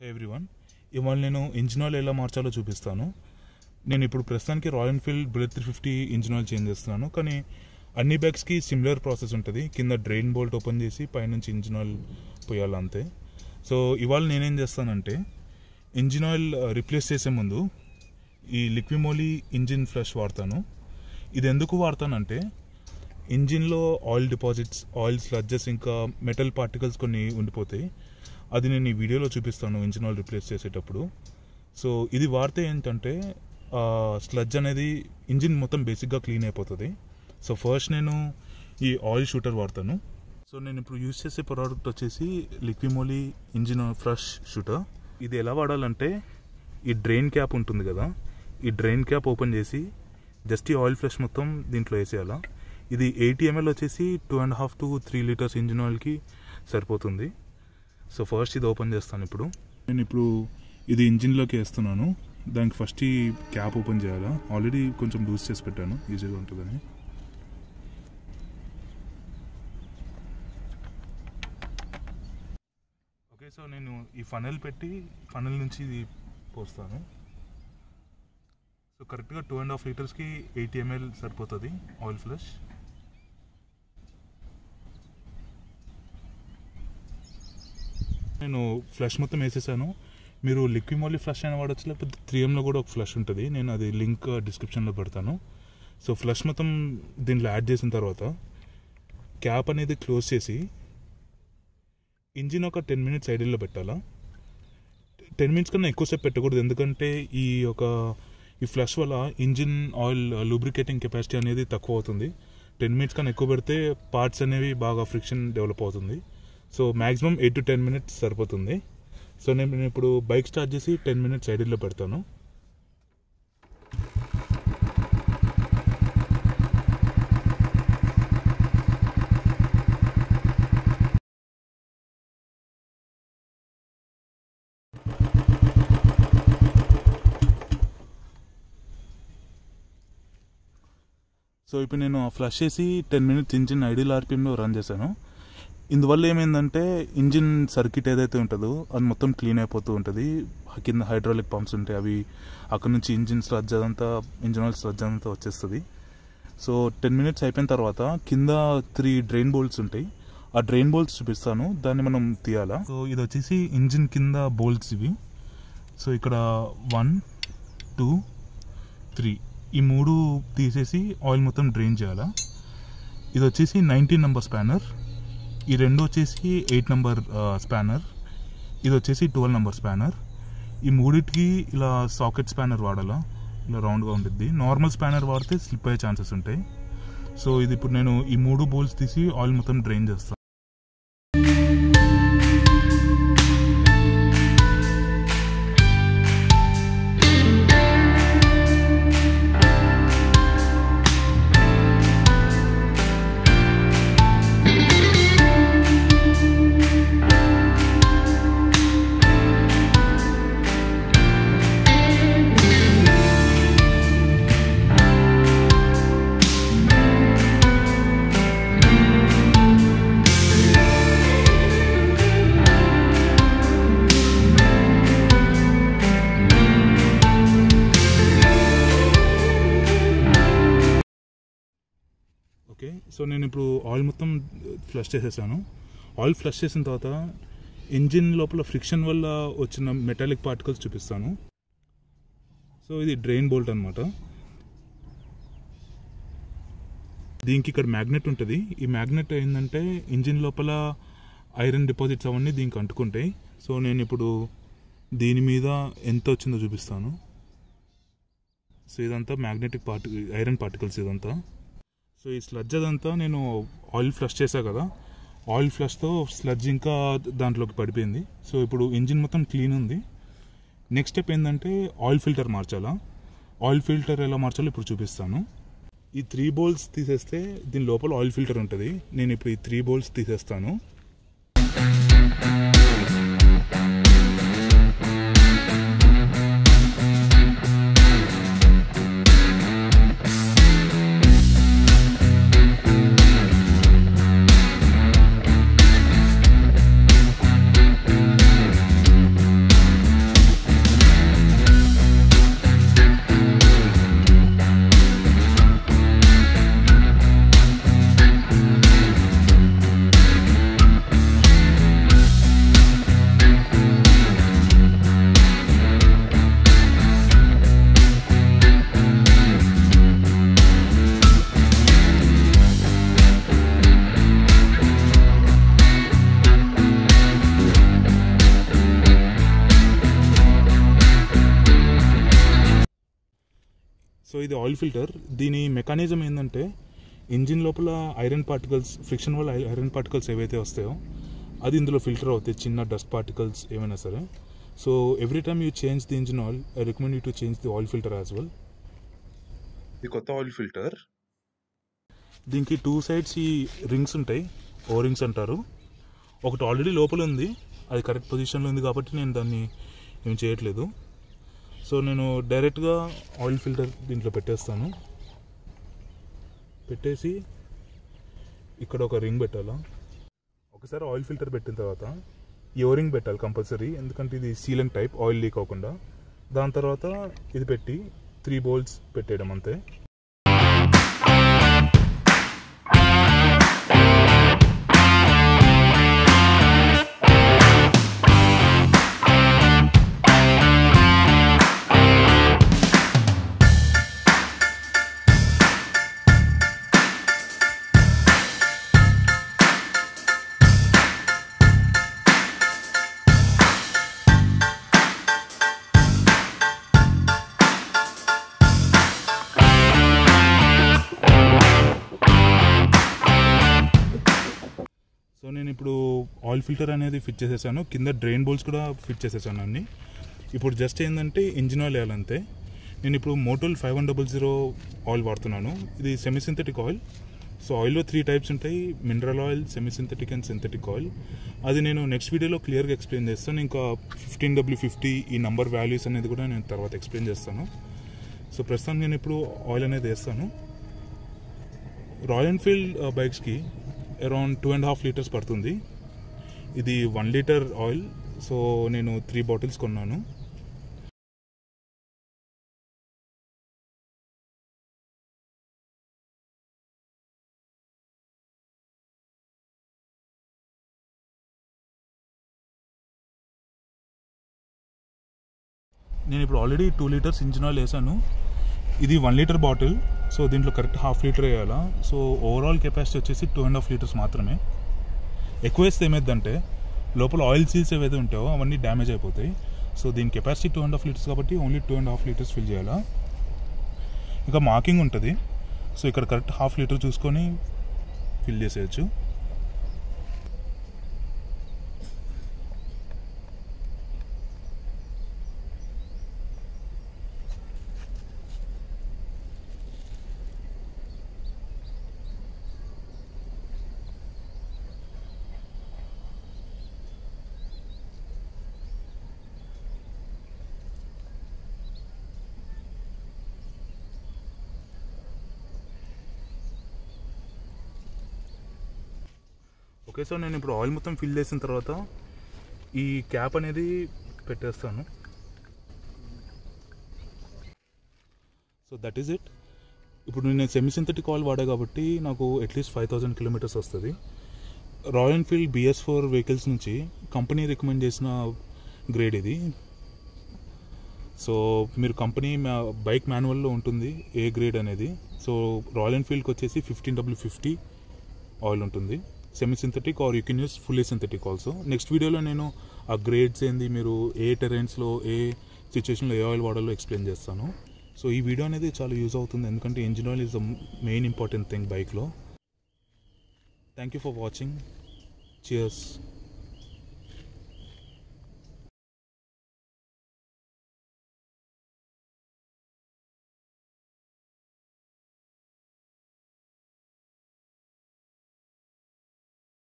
everyone ఇవాళ నేను engine oil ఎలా మార్చాలో చూపిస్తాను నేను ఇప్పుడు ప్రస్తుతానికి Royal Enfield Bullet three fifty engine oil change చేస్తున్నాను కానీ అన్ని బ్యాగ్స్కి సిమిలర్ ప్రాసెస్ ఉంటుంది కింద డ్రైన్ బోల్ట్ ఓపెన్ చేసి పైనుంచి ఇంజిన్ ఆయిల్ పోయాలి అంతే సో ఇవాళ నేనేం చేస్తానంటే ఇంజిన్ ఆయిల్ రిప్లేస్ చేసే ముందు ఈ లిక్విమోలీ ఇంజిన్ ఫ్లష్ వాడతాను ఇది ఎందుకు వాడతానంటే ఇంజిన్లో ఆయిల్ డిపాజిట్స్ ఆయిల్ స్లడ్జెస్ ఇంకా మెటల్ పార్టికల్స్ కొన్ని ఉండిపోతాయి అది నేను ఈ వీడియోలో చూపిస్తాను ఇంజిన్ ఆయిల్ రిప్లేస్ చేసేటప్పుడు సో ఇది వాడితే ఏంటంటే స్లడ్జ్ అనేది ఇంజిన్ మొత్తం బేసిక్గా క్లీన్ అయిపోతుంది సో ఫస్ట్ నేను ఈ ఆయిల్ షూటర్ వాడతాను సో నేను ఇప్పుడు యూజ్ చేసే ప్రోడక్ట్ వచ్చేసి లిక్విమోలీ ఇంజిన్ ఫ్రెష్ షూటర్ ఇది ఎలా వాడాలంటే ఈ డ్రైన్ క్యాప్ ఉంటుంది కదా ఈ డ్రైన్ క్యాప్ ఓపెన్ చేసి జస్ట్ ఈ ఆయిల్ ఫ్లష్ మొత్తం దీంట్లో వేసేయాలా ఇది ఎయిటీ ఎంఎల్ వచ్చేసి two and half to three litres engine ఆయిల్కి సరిపోతుంది సో ఫస్ట్ ఇది ఓపెన్ చేస్తాను ఇప్పుడు నేను ఇప్పుడు ఇది ఇంజిన్లోకి వేస్తున్నాను దానికి ఫస్ట్ ఈ క్యాప్ ఓపెన్ చేయాలా ఆల్రెడీ కొంచెం లూజ్ చేసి పెట్టాను ఈజీగా ఉంటుందని ఓకే సో నేను ఈ ఫనల్ పెట్టి ఫనల్ నుంచి ఇది పోస్తాను సో కరెక్ట్గా టూ అండ్ హాఫ్ లీటర్స్కి ఎయిటీ ఎంఎల్ సరిపోతుంది ఆయిల్ ఫ్లష్ నేను ఫ్లష్ మొత్తం వేసేసాను మీరు లిక్విమోలీ ఫ్లష్ అయినా వాడచ్చు లేకపోతే త్రీ ఎంలో కూడా ఒక ఫ్లష్ ఉంటుంది నేను అది లింక్ డిస్క్రిప్షన్లో పెడతాను సో ఫ్లష్ మొత్తం దీంట్లో యాడ్ చేసిన తర్వాత క్యాప్ అనేది క్లోజ్ చేసి ఇంజిన్ ఒక టెన్ మినిట్స్ ఐడిల్లో పెట్టాలా టెన్ మినిట్స్ కన్నా ఎక్కువసేపు పెట్టకూడదు ఎందుకంటే ఈ ఒక ఈ ఫ్లష్ వల్ల ఇంజిన్ ఆయిల్ లూబ్రికేటింగ్ కెపాసిటీ అనేది తక్కువ అవుతుంది టెన్ మినిట్స్ కన్నా ఎక్కువ పెడితే పార్ట్స్ అనేవి బాగా ఫ్రిక్షన్ డెవలప్ అవుతుంది so maximum eight to ten minutes సరిపోతుంది సో నేను నేను ఇప్పుడు బైక్ స్టార్ట్ చేసి టెన్ మినిట్స్ ఐడిల్లో పెడతాను సో ఇప్పుడు నేను ఫ్లష్ చేసి టెన్ మినిట్స్ ఇంజిన్ ఐడియల్ ఆర్పిఎంలో రన్ చేశాను ఇందువల్ల ఏమైందంటే ఇంజిన్ సర్క్యూట్ ఏదైతే ఉంటుందో అది మొత్తం క్లీన్ అయిపోతూ ఉంటుంది కింద హైడ్రాలిక్ పంప్స్ ఉంటాయి అవి అక్కడ నుంచి ఇంజిన్ స్లడ్జ్ అదంతా ఇంజిన్ ఆయిల్ స్లడ్జ్ అంతా వచ్చేస్తుంది సో టెన్ మినిట్స్ అయిపోయిన తర్వాత కింద త్రీ డ్రైన్ బోల్ట్స్ ఉంటాయి ఆ డ్రైన్ బోల్ట్స్ చూపిస్తాను దాన్ని మనం తీయాలా సో ఇది వచ్చేసి ఇంజిన్ కింద బోల్ట్స్ ఇవి సో ఇక్కడ వన్ టూ త్రీ ఈ మూడు తీసేసి ఆయిల్ మొత్తం డ్రైన్ చేయాలా ఇది వచ్చేసి నైన్టీన్ నెంబర్ స్పానర్ ఈ రెండు వచ్చేసి ఎయిట్ నెంబర్ స్పానర్ ఇది వచ్చేసి ట్వెల్వ్ నెంబర్ స్పానర్ ఈ మూడింటికి ఇలా సాకెట్ స్పానర్ వాడాలా ఇలా రౌండ్గా ఉంటుంది నార్మల్ స్పానర్ వాడితే స్లిప్ అయ్యే ఛాన్సెస్ ఉంటాయి సో ఇది ఇప్పుడు నేను ఈ మూడు బోల్స్ తీసి ఆయిల్ మొత్తం డ్రైన్ చేస్తాను ఓకే సో నేను ఇప్పుడు ఆయిల్ మొత్తం ఫ్లష్ చేసేసాను ఆయిల్ ఫ్లష్ చేసిన తర్వాత ఇంజిన్ లోపల ఫ్రిక్షన్ వల్ల వచ్చిన మెటాలిక్ పార్టికల్స్ చూపిస్తాను సో ఇది డ్రైన్ బోల్ట్ అనమాట దీనికి ఇక్కడ మ్యాగ్నెట్ ఉంటుంది ఈ మ్యాగ్నెట్ ఏంటంటే ఇంజిన్ లోపల ఐరన్ డిపాజిట్స్ అవన్నీ దీనికి అంటుకుంటాయి సో నేను ఇప్పుడు దీని మీద ఎంత వచ్చిందో చూపిస్తాను సో ఇదంతా మ్యాగ్నెటిక్ పార్టి ఐరన్ పార్టికల్స్ ఇదంతా సో ఈ స్లడ్జ్ అదంతా నేను ఆయిల్ ఫ్లష్ చేశా కదా ఆయిల్ ఫ్లష్తో స్లడ్జ్ ఇంకా దాంట్లోకి పడిపోయింది సో ఇప్పుడు ఇంజిన్ మొత్తం క్లీన్ ఉంది నెక్స్ట్ స్టెప్ ఏంటంటే ఆయిల్ ఫిల్టర్ మార్చాలా ఆయిల్ ఫిల్టర్ ఎలా మార్చాలో ఇప్పుడు చూపిస్తాను ఈ త్రీ బోల్స్ తీసేస్తే దీని లోపల ఆయిల్ ఫిల్టర్ ఉంటుంది నేను ఇప్పుడు ఈ త్రీ బోల్స్ తీసేస్తాను సో ఇది ఆయిల్ ఫిల్టర్ దీని మెకానిజం ఏంటంటే ఇంజిన్ లోపల ఐరన్ పార్టికల్స్ ఫ్రిక్షన్ వల్ల ఐరన్ పార్టికల్స్ ఏవైతే వస్తాయో అది ఇందులో ఫిల్టర్ అవుతాయి చిన్న డస్ట్ పార్టికల్స్ ఏమైనా సరే so every time you change the engine oil I recommend you to change the oil filter as well ఇది కొత్త ఆయిల్ ఫిల్టర్ దీనికి టూ సైడ్స్ ఈ రింగ్స్ ఉంటాయి ఓ రింగ్స్ అంటారు ఒకటి ఆల్రెడీ లోపల ఉంది అది కరెక్ట్ పొజిషన్లో ఉంది కాబట్టి నేను దాన్ని ఏం చేయట్లేదు సో నేను డైరెక్ట్గా ఆయిల్ ఫిల్టర్ దీంట్లో పెట్టేస్తాను పెట్టేసి ఇక్కడ ఒక రింగ్ పెట్టాలా ఒకసారి ఆయిల్ ఫిల్టర్ పెట్టిన తర్వాత ఈ రింగ్ పెట్టాలి కంపల్సరీ ఎందుకంటే ఇది సీలింగ్ టైప్ ఆయిల్ లీక్ అవ్వకుండా దాని తర్వాత ఇది పెట్టి త్రీ బోల్ట్స్ పెట్టేయడం అంతే సో నేను ఇప్పుడు ఆయిల్ ఫిల్టర్ అనేది ఫిట్ చేసేసాను కింద డ్రైన్ బోల్స్ కూడా ఫిట్ చేసేసాను అన్ని ఇప్పుడు జస్ట్ ఏంటంటే ఇంజిన్ ఆయిల్ వేయాలంతే నేను ఇప్పుడు Motul five one double zero oil వాడుతున్నాను ఇది సెమీ సింథటిక్ ఆయిల్ సో ఆయిల్లో త్రీ టైప్స్ ఉంటాయి mineral oil semi synthetic and synthetic oil అది నేను నెక్స్ట్ వీడియోలో క్లియర్గా ఎక్స్ప్లెయిన్ చేస్తాను ఇంకా ఫిఫ్టీన్ డబ్ల్యూ ఫిఫ్టీ ఈ నంబర్ వాల్యూస్ అనేది కూడా నేను తర్వాత ఎక్స్ప్లెయిన్ చేస్తాను సో ప్రస్తుతం నేను ఇప్పుడు ఆయిల్ అనేది వేస్తాను రాయల్ ఎన్ఫీల్డ్ బైక్స్కి around two and half litres పడుతుంది ఇది వన్ లీటర్ ఆయిల్ సో నేను త్రీ బాటిల్స్ కొన్నాను నేను ఇప్పుడు already two litres engine oil వేసాను ఇది వన్ లీటర్ బాటిల్ సో దీంట్లో కరెక్ట్ హాఫ్ లీటర్ వేయాలా సో ఓవరాల్ కెపాసిటీ వచ్చేసి టూ అండ్ హాఫ్ లీటర్స్ మాత్రమే ఎక్కువ వేస్తే ఏమైందంటే లోపల ఆయిల్ సీల్స్ ఏవైతే ఉంటాయో అవన్నీ డ్యామేజ్ అయిపోతాయి సో దీని capacity two and half litres కాబట్టి only two and half litres fill చేయాలా ఇంకా మార్కింగ్ ఉంటుంది సో ఇక్కడ కరెక్ట్ హాఫ్ లీటర్ చూసుకొని ఫిల్ చేసేయచ్చు ఓకే సో నేను ఇప్పుడు ఆయిల్ మొత్తం ఫిల్ చేసిన తర్వాత ఈ క్యాప్ అనేది పెట్టేస్తాను సో దట్ ఈస్ ఇట్ ఇప్పుడు నేను సెమీ సింథటిక్ ఆయిల్ వాడా కాబట్టి నాకు అట్లీస్ట్ ఫైవ్ థౌజండ్ కిలోమీటర్స్ వస్తుంది Royal Enfield BS four vehicles నుంచి కంపెనీ రికమెండ్ చేసిన గ్రేడ్ ఇది సో మీరు కంపెనీ బైక్ మాన్యువల్లో ఉంటుంది ఏ గ్రేడ్ అనేది సో రాయల్ ఎన్ఫీల్డ్కి వచ్చేసి ఫిఫ్టీన్ డబ్ల్యూ ఫిఫ్టీ ఆయిల్ ఉంటుంది semi synthetic or you can use fully synthetic also next వీడియోలో నేను ఆ గ్రేడ్స్ ఏంది మీరు ఏ టెరెన్స్లో ఏ సిచ్యువేషన్లో ఏ ఆయిల్ వాడాలో ఎక్స్ప్లెయిన్ చేస్తాను సో ఈ వీడియో అనేది చాలా యూజ్ అవుతుంది ఎందుకంటే engine oil is the main important thing బైక్లో thank you for watching cheers